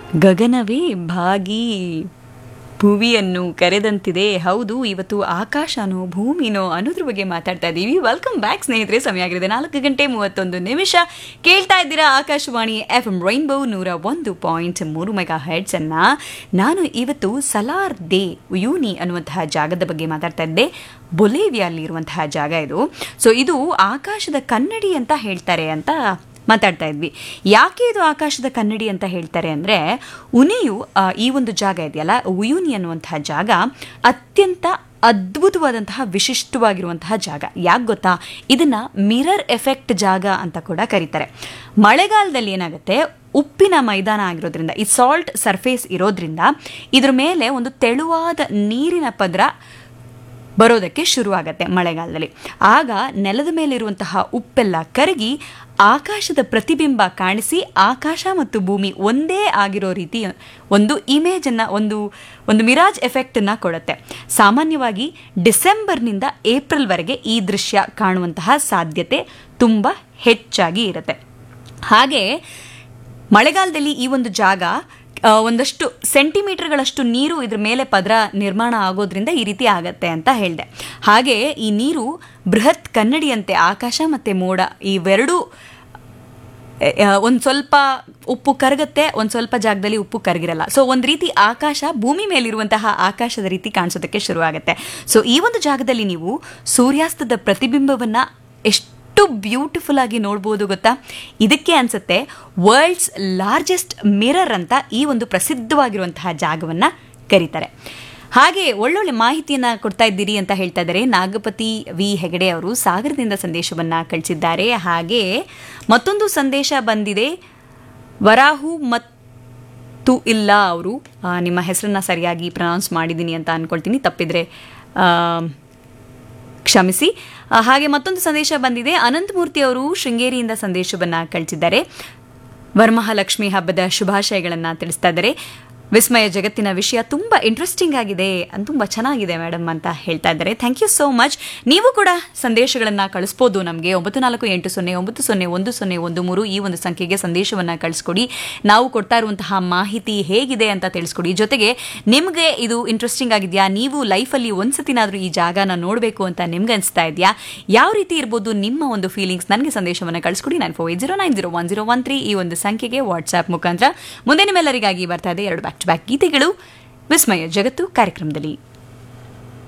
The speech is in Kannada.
ಗಗನವೇ ಭಾಗಿ ಭುವಿಯನ್ನು ಕರೆದಂತಿದೆ ಹೌದು ಇವತ್ತು ಆಕಾಶನೋ ಭೂಮಿನೋ ಅನ್ನೋದ್ರ ಬಗ್ಗೆ ಮಾತಾಡ್ತಾ ಇದ್ದೀವಿ ವೆಲ್ಕಮ್ ಬ್ಯಾಕ್ ಸ್ನೇಹಿತರೆ ಸಮಯ ಆಗಿದೆ ನಾಲ್ಕು ಗಂಟೆ ಮೂವತ್ತೊಂದು ನಿಮಿಷ ಕೇಳ್ತಾ ಇದ್ದೀರಾ ಆಕಾಶವಾಣಿ ಎಫ್ ಎಂ ರೈನ್ಬೋ ನೂರ ಒಂದು ಪಾಯಿಂಟ್ ಮೂರು ಮೆಗಾ ಹೆಡ್ಸ್ ಅನ್ನ ನಾನು ಇವತ್ತು ಸಲಾರ್ ದೇ ಯೂನಿ ಅನ್ನುವಂತಹ ಜಾಗದ ಬಗ್ಗೆ ಮಾತಾಡ್ತಾ ಇದ್ದೆ ಬೊಲೇವಿಯಲ್ಲಿ ಇರುವಂತಹ ಜಾಗ ಇದು ಸೊ ಇದು ಆಕಾಶದ ಕನ್ನಡಿ ಅಂತ ಹೇಳ್ತಾರೆ ಅಂತ ಮಾತಾಡ್ತಾ ಇದ್ವಿ ಯಾಕೆ ಇದು ಆಕಾಶದ ಕನ್ನಡಿ ಅಂತ ಹೇಳ್ತಾರೆ ಅಂದರೆ ಉನಿಯು ಆ, ಈ ಒಂದು ಜಾಗ ಇದೆಯಲ್ಲ ಉಯುನಿ ಅನ್ನುವಂತಹ ಜಾಗ ಅತ್ಯಂತ ಅದ್ಭುತವಾದಂತಹ ವಿಶಿಷ್ಟವಾಗಿರುವಂತಹ ಜಾಗ ಯಾಕೆ ಗೊತ್ತಾ ಇದನ್ನ ಮಿರರ್ ಎಫೆಕ್ಟ್ ಜಾಗ ಅಂತ ಕೂಡ ಕರೀತಾರೆ ಮಳೆಗಾಲದಲ್ಲಿ ಏನಾಗುತ್ತೆ ಉಪ್ಪಿನ ಮೈದಾನ ಆಗಿರೋದ್ರಿಂದ ಈ ಸಾಲ್ಟ್ ಸರ್ಫೇಸ್ ಇರೋದ್ರಿಂದ ಇದ್ರ ಮೇಲೆ ಒಂದು ತೆಳುವಾದ ನೀರಿನ ಪದರ ಬರೋದಕ್ಕೆ ಶುರುವಾಗತ್ತೆ ಮಳೆಗಾಲದಲ್ಲಿ ಆಗ ನೆಲದ ಮೇಲಿರುವಂತಹ ಉಪ್ಪೆಲ್ಲ ಕರಗಿ ಆಕಾಶದ ಪ್ರತಿಬಿಂಬ ಕಾಣಿಸಿ ಆಕಾಶ ಮತ್ತು ಭೂಮಿ ಒಂದೇ ಆಗಿರೋ ರೀತಿ ಒಂದು ಇಮೇಜನ್ನು ಒಂದು ಒಂದು ಮಿರಾಜ್ ಎಫೆಕ್ಟನ್ನು ಕೊಡುತ್ತೆ ಸಾಮಾನ್ಯವಾಗಿ ಡಿಸೆಂಬರ್ನಿಂದ ಏಪ್ರಿಲ್ವರೆಗೆ ಈ ದೃಶ್ಯ ಕಾಣುವಂತಹ ಸಾಧ್ಯತೆ ತುಂಬ ಹೆಚ್ಚಾಗಿ ಇರುತ್ತೆ ಹಾಗೆ ಮಳೆಗಾಲದಲ್ಲಿ ಈ ಒಂದು ಜಾಗ ಆ, ಒಂದಷ್ಟು ಸೆಂಟಿಮೀಟರ್ಗಳಷ್ಟು ನೀರು ಇದ್ರ ಮೇಲೆ ಪದರ ನಿರ್ಮಾಣ ಆಗೋದ್ರಿಂದ ಈ ರೀತಿ ಆಗತ್ತೆ ಅಂತ ಹೇಳಿದೆ ಹಾಗೆ ಈ ನೀರು ಬೃಹತ್ ಕನ್ನಡಿಯಂತೆ ಆಕಾಶ ಮತ್ತು ಮೋಡ ಇವೆರಡೂ ಒಂದು ಸ್ವಲ್ಪ ಉಪ್ಪು ಕರಗತ್ತೆ ಒಂದು ಸ್ವಲ್ಪ ಜಾಗದಲ್ಲಿ ಉಪ್ಪು ಕರಗಿರಲ್ಲ ಸೊ ಒಂದು ರೀತಿ ಆಕಾಶ ಭೂಮಿ ಮೇಲಿರುವಂತಹ ಆಕಾಶದ ರೀತಿ ಕಾಣಿಸೋದಕ್ಕೆ ಶುರುವಾಗುತ್ತೆ ಸೊ ಈ ಒಂದು ಜಾಗದಲ್ಲಿ ನೀವು ಸೂರ್ಯಾಸ್ತದ ಪ್ರತಿಬಿಂಬವನ್ನು ಎಷ್ಟು ಬ್ಯೂಟಿಫುಲ್ ಆಗಿ ನೋಡ್ಬೋದು ಗೊತ್ತಾ ಇದಕ್ಕೆ ಅನ್ಸುತ್ತೆ ವರ್ಲ್ಡ್ಸ್ ಲಾರ್ಜೆಸ್ಟ್ ಮಿರರ್ ಅಂತ ಈ ಒಂದು ಪ್ರಸಿದ್ಧವಾಗಿರುವಂತಹ ಜಾಗವನ್ನು ಕರೀತಾರೆ ಹಾಗೆ ಒಳ್ಳೊಳ್ಳೆ ಮಾಹಿತಿಯನ್ನ ಕೊಡ್ತಾ ಇದ್ದೀರಿ ಅಂತ ಹೇಳ್ತಾ ಇದ್ದಾರೆ ನಾಗಪತಿ ವಿ ಹೆಗಡೆ ಅವರು ಸಾಗರದಿಂದ ಸಂದೇಶವನ್ನ ಕಳಿಸಿದ್ದಾರೆ ಹಾಗೆ ಮತ್ತೊಂದು ಸಂದೇಶ ಬಂದಿದೆ ವರಾಹು ಮತ್ತು ಇಲ್ಲ ಅವರು ನಿಮ್ಮ ಹೆಸರನ್ನ ಸರಿಯಾಗಿ ಪ್ರನೌನ್ಸ್ ಮಾಡಿದ್ದೀನಿ ಅಂತ ಅನ್ಕೊಳ್ತೀನಿ ತಪ್ಪಿದ್ರೆ ಆ, ಕ್ಷಮಿಸಿ ಆ, ಹಾಗೆ ಮತ್ತೊಂದು ಸಂದೇಶ ಬಂದಿದೆ ಅನಂತಮೂರ್ತಿ ಅವರು ಶೃಂಗೇರಿಯಿಂದ ಸಂದೇಶವನ್ನ ಕಳಿಸಿದ್ದಾರೆ ವರಮಹಾಲಕ್ಷ್ಮಿ ಹಬ್ಬದ ಶುಭಾಶಯಗಳನ್ನು ತಿಳಿಸ್ತಾ ಇದ್ದಾರೆ ವಿಸ್ಮಯ ಜಗತ್ತಿನ ವಿಷಯ ತುಂಬ ಇಂಟ್ರೆಸ್ಟಿಂಗ್ ಆಗಿದೆ ಅನ್- ತುಂಬ ಚೆನ್ನಾಗಿದೆ ಮೇಡಮ್ ಅಂತ ಹೇಳ್ತಾ ಇದ್ದಾರೆ ಥ್ಯಾಂಕ್ ಯು ಸೋ ಮಚ್ ನೀವು ಕೂಡ ಸಂದೇಶಗಳನ್ನು ಕಳಿಸ್ಬೋದು ನಮಗೆ ಒಂಬತ್ತು ನಾಲ್ಕು ಎಂಟು ಸೊನ್ನೆ ಒಂಬತ್ತು ಸೊನ್ನೆ ಒಂದು ಸೊನ್ನೆ ಒಂದು ಮೂರು ಈ ಒಂದು ಸಂಖ್ಯೆಗೆ ಸಂದೇಶವನ್ನು ಕಳಿಸ್ಕೊಡಿ ನಾವು ಕೊಡ್ತಾ ಇರುವಂತಹ ಮಾಹಿತಿ ಹೇಗಿದೆ ಅಂತ ತಿಳಿಸ್ಕೊಡಿ ಜೊತೆಗೆ ನಿಮಗೆ ಇದು ಇಂಟ್ರೆಸ್ಟಿಂಗ್ ಆಗಿದೆಯಾ ನೀವು ಲೈಫಲ್ಲಿ ಒಂದ್ಸತಿನಾದರೂ ಈ ಜಾಗನ ನೋಡಬೇಕು ಅಂತ ನಿಮ್ಗೆ ಅನಿಸ್ತಾ ಇದೆಯಾ ಯಾವ ರೀತಿ ಇರ್ಬೋದು ನಿಮ್ಮ ಒಂದು ಫೀಲಿಂಗ್ಸ್ ನನಗೆ ಸಂದೇಶವನ್ನು ಕಳಿಸ್ಕೊಡಿ nine four eight zero nine zero one zero one three ಈ ಒಂದು ಸಂಖ್ಯೆಗೆ ವಾಟ್ಸ್ಆ್ಯಪ್ ಮುಖಾಂತರ ಮುಂದೆ ನಿಮ್ಮೆಲ್ಲರಿಗಾಗಿ ಬರ್ತಾ ಇದೆ ಎರಡು ಬ್ಯಾಕ್ ಟು ಬ್ಯಾಕ್ ಗೀತೆಗಳು ವಿಸ್ಮಯ ಜಗತ್ತು ಕಾರ್ಯಕ್ರಮದಲ್ಲಿ